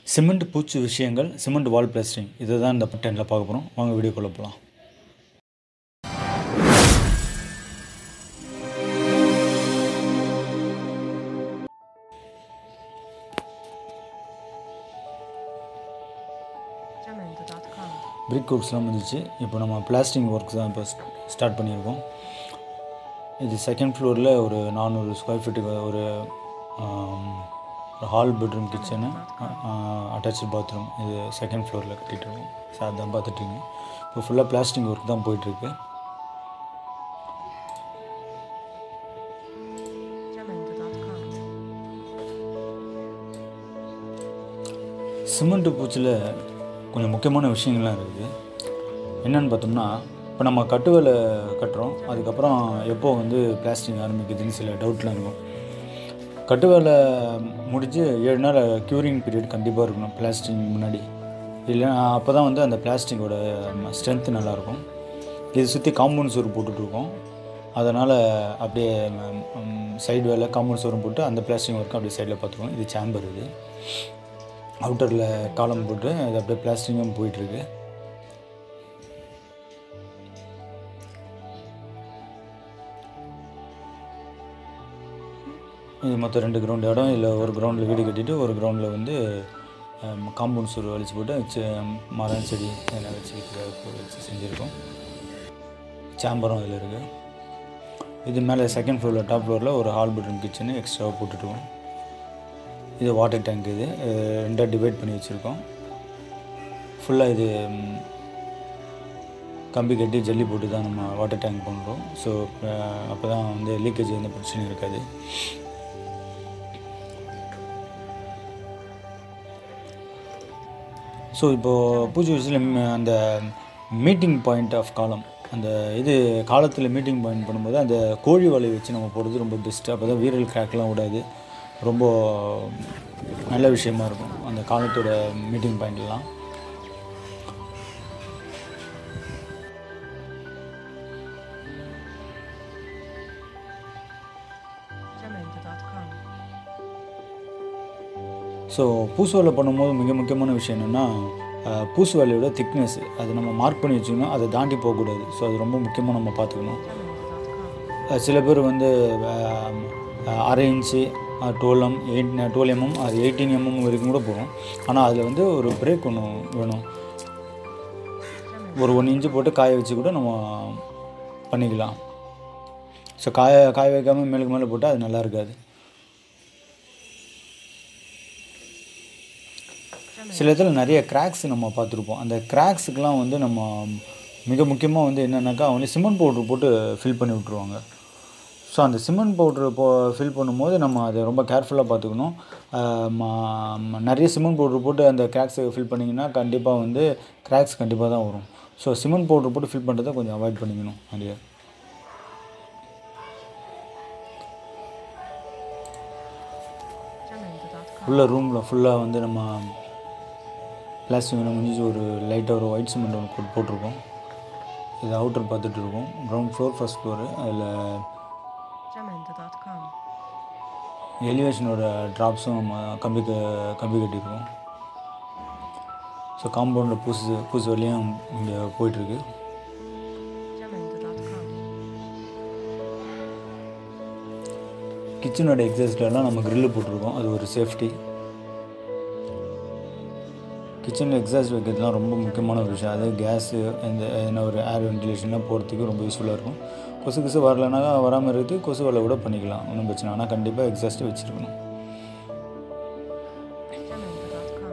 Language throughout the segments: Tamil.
சிமெண்ட் பூச்சு விஷயங்கள் சிமெண்ட் வால் பிளாஸ்டிங் இதை தான் இந்த டென்னில் பார்க்க போகிறோம் வாங்க வீடியோக்குள்ளே போகலாம் Jamendo.com. பிரிக் ஒர்க்ஸ்லாம் முடிஞ்சிச்சு இப்போ நம்ம பிளாஸ்டிங் ஒர்க்ஸ் தான் இப்போ ஸ்டார்ட் பண்ணியிருக்கோம் இது செகண்ட் ஃப்ளோரில் ஒரு நானூறு ஸ்கொயர் ஃபீட்டுக்கு ஒரு ஆம், ஒரு hall bedroom kitchen attach bathroom இது செகண்ட் ஃப்ளோரில் கட்டிகிட்டு இருக்கோம் ஸோ அதான் பார்த்துட்ருங்க இப்போ ஃபுல்லாக பிளாஸ்டிங் ஒர்க் தான் போயிட்டுருக்கு Jamendo.com. சிமெண்ட் பூச்சில் கொஞ்சம் முக்கியமான விஷயங்கள்லாம் இருக்குது என்னென்னு பார்த்தோம்னா இப்போ நம்ம கட்டு வேலை கட்டுறோம் அதுக்கப்புறம் எப்போ வந்து பிளாஸ்டிக் ஆரம்பிக்குதுன்னு சில டவுட்லாம் இருக்கும் கட்டு வேலை முடிஞ்சு ஏழு நாள் க்யூரிங் பீரியட் கண்டிப்பாக இருக்கணும் பிளாஸ்டிக் முன்னாடி இல்லை அப்போ தான் வந்து அந்த பிளாஸ்டிக்கோட ஸ்ட்ரென்த்து நல்லாயிருக்கும் இது சுற்றி காம்பவுண்ட் சோறு போட்டுட்ருக்கோம் அதனால் அப்படியே சைடு வேலை காம்பவுண்ட் சோறும் போட்டு அந்த பிளாஸ்டிக் ஒர்க்கும் அப்படியே சைடில் பார்த்துருக்கோம் இது சேம்பர் இது அவுட்டரில் காலம் போட்டு அது அப்படியே பிளாஸ்டிக்கும் போயிட்டுருக்கு இது மொத்தம் ரெண்டு கிரவுண்ட் இடம் இல்லை ஒரு கிரவுண்டில் வீடு கட்டிட்டு ஒரு கிரவுண்டில் வந்து காம்பவுண்ட் சுரு வலிச்சு போட்டு செ மரம் செடி எல்லாம் வச்சு வைக்க- வச்சு செஞ்சுருக்கோம் சேம்பரம் இதில் இருக்குது இது மேலே செகண்ட் ஃப்ளோரில் டாப் ஃப்ளோரில் ஒரு ஹால் பெட்ரூம் கிச்சனு எக்ஸ்ட்ராவாக போட்டுட்ருக்கோம் இது வாட்டர் டேங்க் இது அஹ் ரெண்டாக டிவைட் பண்ணி வச்சுருக்கோம் ஃபுல்லாக இது ம், கம்பி கட்டி ஜல்லி போட்டு தான் நம்ம வாட்டர் டேங்க் பண்ணுறோம் ஸோ அப்போ தான் வந்து லீக்கேஜ் எந்த பிரச்சனையும் இருக்காது ஸோ இப்போது பூஜை விஷயத்தில் அந்த மீட்டிங் பாயிண்ட் ஆஃப் காலம் அந்த இது காலத்தில் மீட்டிங் பாயிண்ட் பண்ணும்போது அந்த கோழி வலை வச்சு நம்ம போடுறது ரொம்ப பெஸ்ட்டு அப்போ தான் வீரல் கிராக்லாம் விடாது ரொம்ப நல்ல விஷயமா இருக்கும் அந்த காலத்தோட மீட்டிங் பாயிண்ட்லாம் Jamendo.com. ஸோ பூசு வேலை பண்ணும்போது மிக முக்கியமான விஷயம் என்னென்னா பூசு வேலையோட திக்னஸ் அது நம்ம மார்க் பண்ணி வச்சுக்கணும் அதை தாண்டி போகக்கூடாது ஸோ அது ரொம்ப முக்கியமாக நம்ம பார்த்துக்கணும் Jamendo.com. அஹ் சில பேர் வந்து அஹ், அஹ், அரை inch twelve M eight twelve mm அது எயிட்டீன் எம்எம் வரைக்கும் கூட போகும் ஆனால் அதில் வந்து ஒரு பிரேக் ஒன்று வேணும் ஒரு ஒன் இன்ச்சு போட்டு காய வச்சு கூட நம்ம பண்ணிக்கலாம் ஸோ காய காய வைக்காமல் மேலுக்கு மேலே போட்டால் அது நல்லா இருக்காது சில இதில் நிறைய கிராக்ஸ் நம்ம பார்த்துருப்போம் அந்த கிராக்ஸுக்கெலாம் வந்து நம்ம மிக முக்கியமாக வந்து என்னென்னாக்கா வந்து சிமெண்ட் பவுட்ரு போட்டு ஃபில் பண்ணி விட்ருவாங்க ஸோ அந்த சிமெண்ட் பவுட்ரு போ ஃபில் பண்ணும்போது நம்ம அதை ரொம்ப கேர்ஃபுல்லாக பார்த்துக்கணும் ஆஹ் ம- ம- நிறைய சிமெண்ட் பவுட்ரு போட்டு அந்த கிராக்ஸை ஃபில் பண்ணிங்கன்னா கண்டிப்பாக வந்து கிராக்ஸ் கண்டிப்பாக தான் வரும் ஸோ சிமெண்ட் பவுட்ரு போட்டு ஃபில் பண்ணுறதை கொஞ்சம் அவாய்ட் பண்ணிக்கணும் நிறைய Jamendo.com. உள்ள ரூமில் ஃபுல்லாக வந்து நம்ம பிளாஸ்டிக் முடிஞ்சு ஒரு லைட்டாக ஒரு ஒயிட் சிமெண்ட் ஒன்று போட்டு போட்டிருக்கோம் இது அவுட்டர் பார்த்துட்டு இருக்கோம் கிரவுண்ட் ஃப்ளோர் ஃபர்ஸ்ட் ஃப்ளோரு அதில் Jamendo.com. எலிவேஷனோட ட்ராப்ஸும் நம்ம கம்பி க கம்பி கட்டியிருக்கோம் ஸோ காம்பவுண்டில் பூசு பூசு வழியும் இங்கே போயிட்டுருக்கு Jamendo.com. கிச்சனோட எக்ஸாஸ்ட்லாம் நம்ம கிரில்லு போட்டிருக்கோம் அது ஒரு சேஃப்டி கிச்சனில் எக்ஸாஸ்ட் வைக்கிறதுலாம் ரொம்ப முக்கியமான ஒரு விஷயம் அது கேஸு இந்த என்ன ஒரு ஏர் வென்டிலேஷன்லாம் போகிறதுக்கு ரொம்ப யூஸ்ஃபுல்லாக இருக்கும் கொசு கொசு வரலனா வராமல் இருக்குது கொசு வரல கூட பண்ணிக்கலாம் ஒன்றும் பிரச்சனை ஆனால் கண்டிப்பாக எக்ஸாஸ்ட்டு வச்சுருக்கணும் Jamendo.com.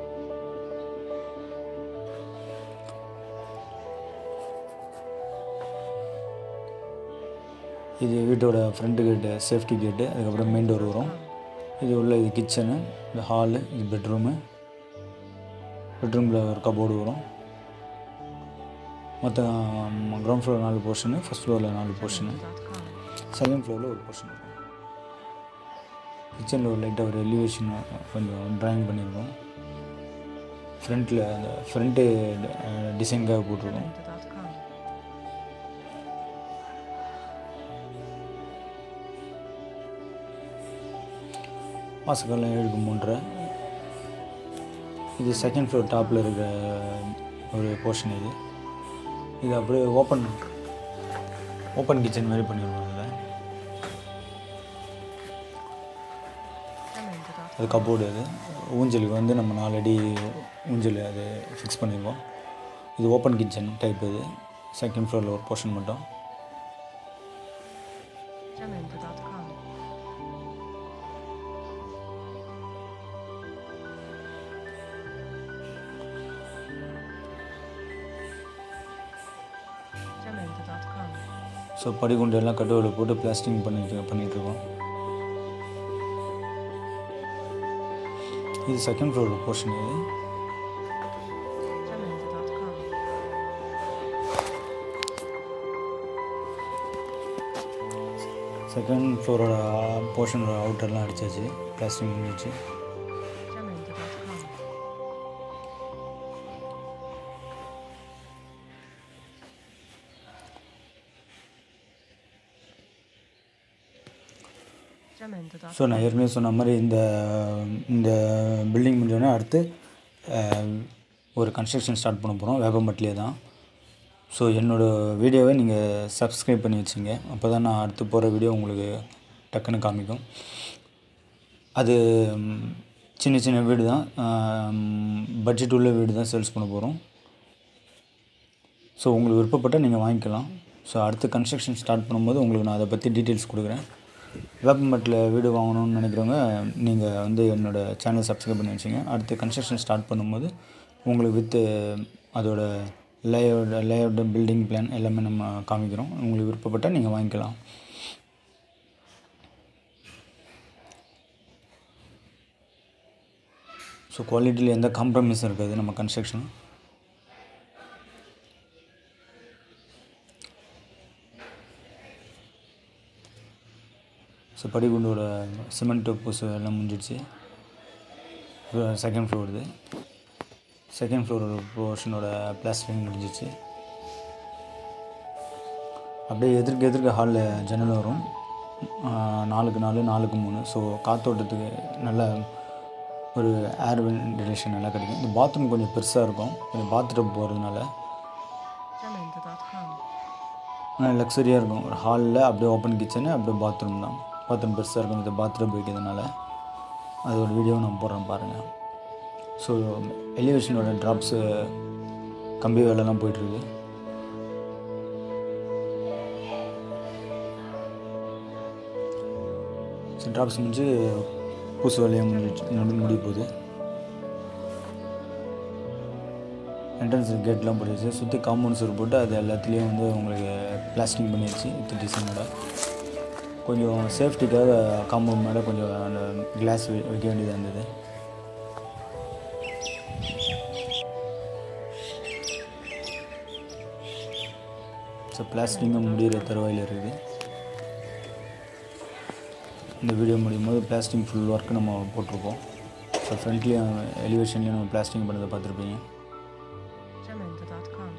இது வீட்டோட ஃப்ரண்ட் கேட்டு சேஃப்டி கேட்டு அதுக்கப்புறம் மெயின் டோர் வரும் இது உள்ள இது கிச்சனு இது ஹாலு இது பெட்ரூமு பெட்ரூமில் ஒரு கபோர்டு வரும் மொத்தம் கிரவுண்ட் ஃப்ளோர் நாலு போர்ஷனு ஃபஸ்ட் ஃப்ளோரில் நாலு போர்ஷனு Jamendo.com. செகண்ட் ஃப்ளோரில் ஒரு போர்ஷன் இருக்கும் கிச்சனில் ஒரு லைட்டாக ஒரு எலிவேஷன் கொஞ்சம் ட்ராயிங் பண்ணியிருக்கோம் ஃப்ரண்ட்டில் அந்த ஃப்ரண்ட்டு டிசைனுக்காக போட்டிருக்கோம் Jamendo.com. வாசக்காலம் ஏழுக்கு மூன்றரை இது செகண்ட் ஃப்ளோர் டாப்பில் இருக்க ஒரு போர்ஷன் இது இது அப்படியே ஓப்பன் ஓப்பன் கிச்சன் மாதிரி பண்ணிடுவோம் அதில் 下面这道 அது கபோர்டு அது ஊஞ்சலுக்கு வந்து நம்ம நாலு அடி ஊஞ்சல் அது ஃபிக்ஸ் பண்ணிடுவோம் இது ஓப்பன் கிச்சன் டைப் இது செகண்ட் ஃப்ளோரில் ஒரு போர்ஷன் மட்டும் 下面这道 com 下面这道 com ஸோ படிக்குண்டு எல்லாம் கட்டுவில் போட்டு பிளாஸ்டிங் பண்ணிட்டு பண்ணிகிட்ருக்கோம் இது செகண்ட் ஃப்ளோர் போர்ஷன் இது 下面这道 com செகண்ட் ஃப்ளோரோட போர்ஷனோட அவுட்டர்லாம் அடிச்சாச்சு பிளாஸ்டிங் பண்ணிடுச்சு 下面这道 com 下面这道 ஸோ நான் ஏற்கனவே சொன்ன மாதிரி இந்த இந்த பில்டிங் முடிஞ்சோடனே அடுத்து அஹ், ஒரு கன்ஸ்ட்ரக்ஷன் ஸ்டார்ட் பண்ண போகிறோம் வேப்பம்பட்டிலே தான் ஸோ என்னோடய வீடியோவை நீங்கள் சப்ஸ்கிரைப் பண்ணி வச்சுங்க அப்போ தான் நான் அடுத்து போகிற வீடியோ உங்களுக்கு டக்குன்னு காமிக்கும் அது ம், சின்ன சின்ன வீடு தான் பட்ஜெட் உள்ள வீடு தான் சேல்ஸ் பண்ண போகிறோம் ஸோ உங்களுக்கு விருப்பப்பட்டால் நீங்கள் வாங்கிக்கலாம் ஸோ அடுத்து கன்ஸ்ட்ரக்ஷன் ஸ்டார்ட் பண்ணும்போது உங்களுக்கு நான் அதை பற்றி டீட்டெயில்ஸ் கொடுக்குறேன் வேப்பம்பட்டில் வீடு வாங்கணும்னு நினைக்கிறவங்க நீங்கள் வந்து என்னோடய சேனல் சப்ஸ்கிரைப் பண்ணி வச்சுங்க அடுத்து கன்ஸ்ட்ரக்ஷன் ஸ்டார்ட் பண்ணும்போது உங்களுக்கு வித்து அதோட லேஅவுட் லேஅவுட் பில்டிங் பிளான் எல்லாமே நம்ம காமிக்கிறோம் உங்களுக்கு விருப்பப்பட்டால் நீங்கள் வாங்கிக்கலாம் ஸோ குவாலிட்டியில் எந்த காம்ப்ரமைஸும் இருக்காது நம்ம கன்ஸ்ட்ரக்ஷன் ஸோ படிகுண்டோட சிமெண்ட் பூசு எல்லாம் முடிஞ்சிடுச்சு செகண்ட் ஃப்ளோர் இது செகண்ட் ஃப்ளோரோட போர்ஷனோட பிளாஸ்டரிங் முடிஞ்சிச்சு அப்படியே எதிர்க்க எதிர்க்க ஹாலில் ஜன்னல் வரும் ஆஹ் நாலுக்கு நாலு நாலுக்கு மூணு ஸோ காத்தோட்டத்துக்கு நல்ல ஒரு ஏர் வென்டிலேஷன் நல்லா கிடைக்கும் இந்த பாத்ரூம் கொஞ்சம் பெருசாக இருக்கும் கொஞ்சம் பாத்ரூம் போகிறதுனால 下面这道 com ஆனால் லக்ஸரியாக இருக்கும் ஒரு ஹாலில் அப்படியே ஓப்பன் கிச்சனு அப்படியே பாத்ரூம் தான் பாத்ரூம் பெருசாக இருக்கும் இந்த பாத்ரூம் வைக்கிறதுனால அது ஒரு வீடியோ நான் போடுறேன் பாருங்கள் ஸோ எலிவேஷனோட ட்ராப்ஸு கம்பி வேலைலாம் போயிட்டுருக்கு ஸோ ட்ராப்ஸ் முடிஞ்சு பூசு வேலையாக முடிஞ்சு முடி- முடிய போகுது என்ட்ரன்ஸ் கேட்லாம் போட்டுருச்சு சுற்றி காம்பவுண்ட் சுவர் போட்டு அது எல்லாத்துலேயும் வந்து உங்களுக்கு பிளாஸ்டிங் பண்ணிடுச்சு வித் டிசைனோட கொஞ்சம் சேஃப்டிக்காக காம்பவுண்ட் மேலே கொஞ்சம் அந்த கிளாஸ் வைக்க வேண்டியதாக இருந்தது ஸோ பிளாஸ்டிங்கும் முடிகிற தருவாயில் இருக்குது இந்த வீடியோ முடியும் போது பிளாஸ்டிங் ஃபுல் ஒர்க் நம்ம போட்டிருப்போம் ஸோ ஃப்ரண்ட்லேயும் எலிவேஷன்லேயும் நம்ம பிளாஸ்டிங் பண்ணதை பார்த்துருப்பீங்க 下面这道 com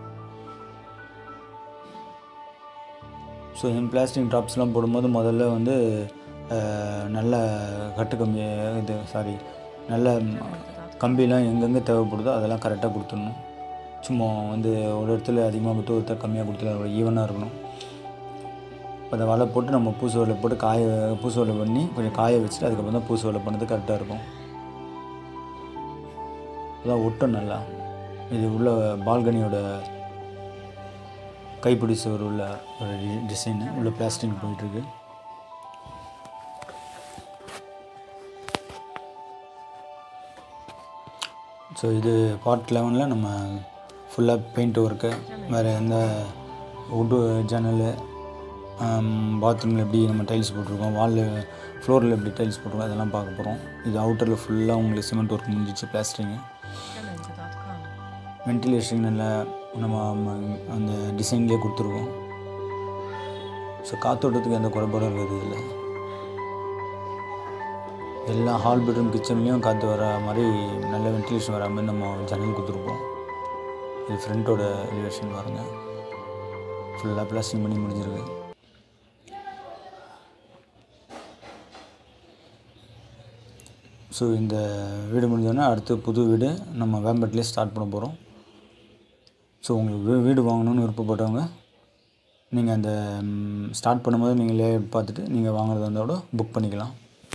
ஸோ இந்த பிளாஸ்டிக் ட்ராப்ஸ்லாம் போடும்போது முதல்ல வந்து அஹ், நல்ல கட்டு கம்பி இது சாரி நல்ல கம்பிலாம் எங்கெங்கே தேவைப்படுதோ அதெல்லாம் கரெக்டாக கொடுத்துடணும் சும்மா வந்து ஒரு இடத்துல அதிகமாக கொடுத்து ஒருத்தர் கம்மியாக கொடுத்துல ஈவனாக இருக்கணும் இப்போ அந்த வலை போட்டு நம்ம பூசு வலை போட்டு காய பூசு வலை பண்ணி கொஞ்சம் காய வச்சுட்டு அதுக்கப்புறம் தான் பூசு வலை பண்ணது கரெக்டாக இருக்கும் அதான் ஒட்டும் நல்லா இது உள்ள பால்கனியோட கைப்பிடி சுவர் உள்ள ஒரு டிசைனு உள்ள பிளாஸ்டிக் போயிட்டுருக்கு ஸோ இது பார்ட் லெவனில் நம்ம ஃபுல்லாக பெயிண்ட் ஒர்க்கு வேறு எந்த உட்டு ஜன்னல் பாத்ரூமில் எப்படி நம்ம டைல்ஸ் போட்டிருக்கோம் வாலில் ஃப்ளோரில் எப்படி டைல்ஸ் போட்டிருக்கோம் அதெல்லாம் பார்க்க போகிறோம் இது அவுட்டரில் ஃபுல்லாக உங்களுக்கு சிமெண்ட் ஒர்க் முடிஞ்சிச்சு பிளாஸ்டரிங்கு 下面这道 com வென்டிலேஷன் நல்லா நம்ம ம- அந்த டிசைன்லேயே கொடுத்துருக்கோம் ஸோ காத்தோட்டத்துக்கு எந்த குறைபாடும் இருக்குது இல்லை எல்லா ஹால் பெட்ரூம் கிச்சன்லேயும் காற்று வர மாதிரி நல்ல வென்டிலேஷன் வர மாதிரி நம்ம ஜன்னல் கொடுத்துருப்போம் இது ஃப்ரண்ட்டோட எலிவேஷன் பாருங்கள் ஃபுல்லாக பிளாஸ்டிங் பண்ணி முடிஞ்சிருக்கு ஸோ இந்த வீடு முடிஞ்சோடனே அடுத்து புது வீடு நம்ம வேம்பட்லேயே ஸ்டார்ட் பண்ண போகிறோம் ஸோ உங்களுக்கு வீ வீடு வாங்கணும்னு விருப்பப்பட்டவங்க நீங்கள் அந்த ஸ்டார்ட் பண்ணும்போது நீங்கள் லேஅவுட் பார்த்துட்டு நீங்கள் வாங்குறதா இருந்தால் கூட புக் பண்ணிக்கலாம்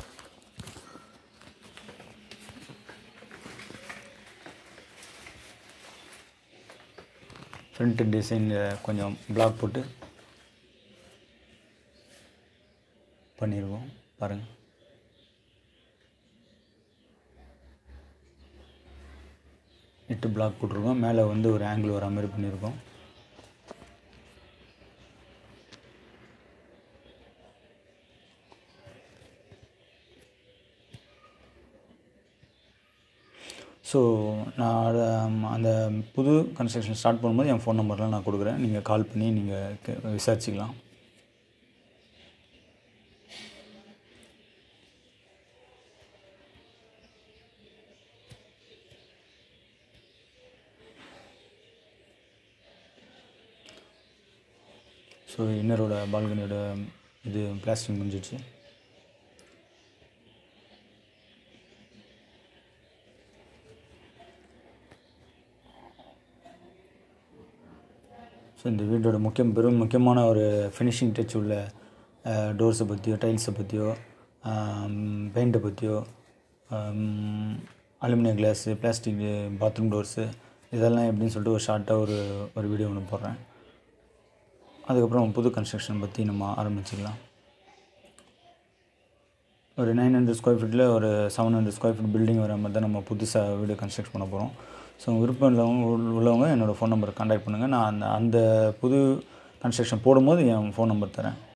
ஃப்ரண்ட் டிசைனில் கொஞ்சம் பிளாக் போட்டு பண்ணியிருக்கோம் பாருங்கள் எட்டு பிளாக் போட்டிருக்கோம் மேலே வந்து ஒரு ஆங்கிள் வர மாதிரி பண்ணியிருக்கோம் ஸோ நான் அத- அந்த புது கன்ஸ்ட்ரக்ஷன் ஸ்டார்ட் பண்ணும்போது என் ஃபோன் நம்பர்லாம் நான் கொடுக்குறேன் நீங்கள் கால் பண்ணி நீங்கள் விசாரிச்சிக்கலாம் ஸோ இன்னரோட பால்கனியோட இது பிளாஸ்டிக் முடிஞ்சிடுச்சு ஸோ இந்த வீடோட முக்கியம் பெரும் முக்கியமான ஒரு ஃபினிஷிங் டச் உள்ள டோர்ஸை பற்றியோ டைல்ஸை பற்றியோ பெயிண்ட்டை பற்றியோ aluminium glass plastic bathroom doors இதெல்லாம் எப்படின்னு சொல்லிட்டு ஒரு ஷார்ட்டாக ஒரு ஒரு வீடியோ ஒன்று போடுறேன் அதுக்கப்புறம் புது கன்ஸ்ட்ரக்ஷன் பற்றி நம்ம ஆரம்பிச்சிக்கலாம் ஒரு நைன் ஹண்ட்ரட் ஸ்கொயர் ஃபீட்டில் ஒரு seven hundred square feet building வர மாதிரி தான் நம்ம புதுசாக வீடு கன்ஸ்ட்ரக்ட் பண்ண போகிறோம் ஸோ விருப்பம் உள்ளவங்க உள்ளவங்க என்னோடய ஃபோன் நம்பர் கான்டாக்ட் பண்ணுங்கள் நான் அந்த அந்த புது கன்ஸ்ட்ரக்ஷன் போடும்போது என் ஃபோன் நம்பர் தரேன்